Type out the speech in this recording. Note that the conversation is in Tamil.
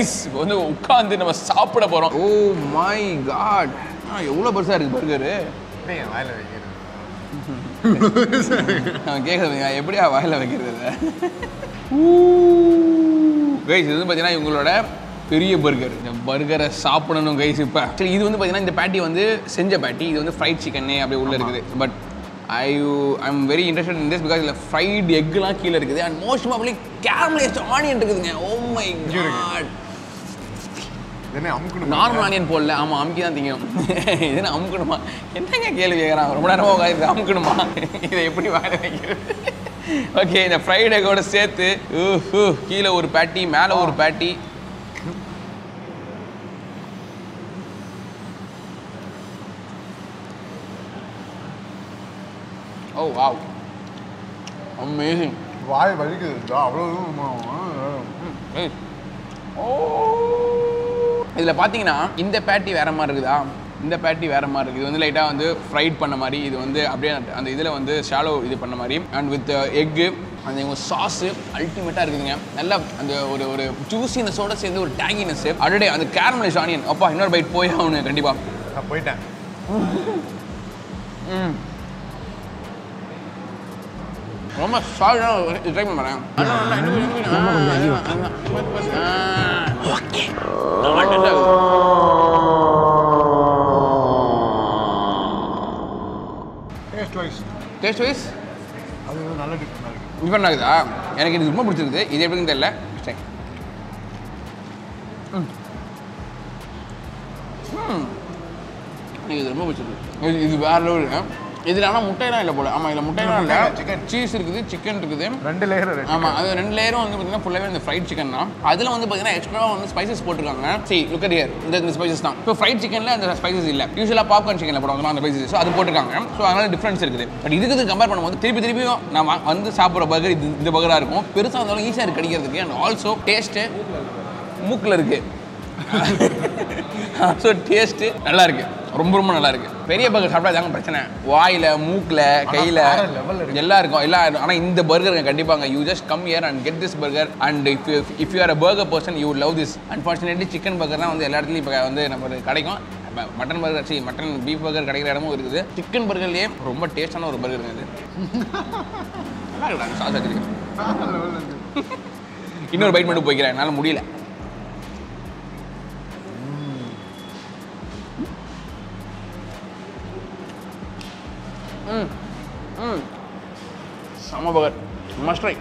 கைஸ் வந்து உட்காந்து நம்ம சாப்பிட போறோம் ஓ மை காட் எவ்வளோ பெருசா இருக்கு பர்கரு அப்படியே என் வாயில வைக்கிறது அவன் கேட்குறதுங்க எப்படியா வாயில வைக்கிறது கைஸ் இது வந்து பார்த்தீங்கன்னா இவங்களோட பெரிய பர்கர் இந்த பர்கரை சாப்பிடணும் கைஸ் இப்போ சரி இது வந்து பார்த்தீங்கன்னா இந்த பேட்டி வந்து செஞ்ச பேட்டி இது வந்து ஃப்ரைட் சிக்கனே அப்படியே உள்ள இருக்குது but I I am very interested in this because இதில் ஃப்ரைட் எக்லாம் கீழே இருக்குது and most probably caramelized onion இருக்குதுங்க ஓ மை காட் என்ன அமுக்கணும் நார்மல் ஆனியன் போடல ஆமாம் அமுக்கி தான் திங்கும் இது என்ன அமுக்கணுமா என்னங்க கேள்வி கேட்குறான் ரொம்ப நேரமாக உட்காந்து அமுக்கணுமா இதை எப்படி வாயில வைக்கிறது ஓகே இந்த ஃப்ரைட் எக்கோட சேர்த்து ஊஹ், ஊஹ், கீழே ஒரு பேட்டி மேலே ஒரு பேட்டி ஓ வாவ் அமேசிங் வாய் வலிக்குது இதோ அவ்வளோ தூரம் ஏய். ஓ இதில் பார்த்தீங்கன்னா இந்த பேட்டி வேற மாதிரி இருக்குதா இந்த பேட்டி வேற மாதிரி இருக்குது இது வந்து லைட்டாக வந்து ஃப்ரைட் பண்ண மாதிரி இது வந்து அப்படியே அந்த- அந்த இதில் வந்து ஷாலோ இது பண்ண மாதிரி அண்ட் வித் எக்கு அந்த இவங்க சாஸு அல்டிமேட்டாக இருக்குதுங்க நல்லா அந்த ஒரு ஒரு ஜூசினஸோட சேர்ந்து ஒரு டேங்கினஸ் அடடே அந்த கேரமலைஸ் ஆனியன் அப்பா இன்னொரு பைட் போய் ஆகணும் கண்டிப்பாக நான் போயிட்டேன் ரொம்ப சாலிடாக ட்ரை பண்ண வரேன் okay taste wise taste wise அது வந்து நல்ல டிஃப்ரெண்டாக இருக்குது டிஃபரெண்ட் ஆகுதா எனக்கு இது ரொம்ப பிடிச்சிருக்குது இது எப்படின்னு தெரியல சரி ம். ம். எனக்கு இது ரொம்ப பிடிச்சிருக்கு இது இது வேற லெவல் இதில் ஆனால் முட்டையெல்லாம் இல்லை போல ஆமாம் இதில் முட்டையெல்லாம் இல்லை முட்டை இல்ல, chicken. சீஸ் இருக்குது சிக்கன் இருக்குது ரெண்டு லேயர் ஆமாம் அது ரெண்டு லேயரும் வந்து பார்த்தீங்கன்னா ஃபுல்லாகவே இந்த ஃப்ரைட் சிக்கன் தான் அதில் வந்து பார்த்தீங்கன்னா எக்ஸ்ட்ரா வந்து ஸ்பைசஸ் போட்டிருக்காங்க சரி லுக் அட் இயர் இந்த இந்த ஸ்பைசஸ் தான் இப்போ ஃப்ரைட் சிக்கனில் அந்த ஸ்பைசஸ் இல்லை யூஸ்வலாக பாப்கார்ன் சிக்கனில் போடுவாங்க அந்த ஸ்பைசஸ் ஸோ அது போட்டிருக்காங்க ஸோ அதனால டிஃப்ரென்ஸ் இருக்குது பட் இதுக்கு இது கம்பேர் பண்ணும்போது திருப்பி திருப்பியும் நான் வா- வந்து சாப்பிட்ற பர்கர் இது இந்த பர்கராக இருக்கும் பெருசாக இருந்தாலும் ஈஸியாக இருக்கு கடிக்கிறதுக்கு அண்ட் ஆல்சோ டேஸ்ட்டு மூக்கில் இருக்கு ஸோ டேஸ்ட்டு நல்லா இருக்கு ரொம்ப ரொம்ப நல்லா இருக்கு பெரிய பர்கர் சாப்பிட்டா தாங்க பிரச்சனை வாயில மூக்கில் கையில் வேற level இருக்கு. எல்லாம் இருக்கும் எல்லாம் ஆனால் இந்த பர்கருங்க கண்டிப்பாங்க you just come here and get this burger and if you if you are a burger person you love this unfortunately chicken burger தான் வந்து எல்லா இடத்துலையும் இப்போ வந்து நமக்கு கிடைக்கும் மட்டன் பர்கர் சி மட்டன் பீஃப் பர்கர் கிடைக்கிற இடமும் இருக்குது சிக்கன் பர்கர்லேயே ரொம்ப டேஸ்டான ஒரு பர்கருங்க இது நல்லா இருக்குடா சாஸ் வச்சிருக்கேன் இன்னொரு பைட் மட்டும் போய்க்கிறேன் என்னால் முடியல ம் ம் செம பர்கர் மஸ்ட் ட்ரை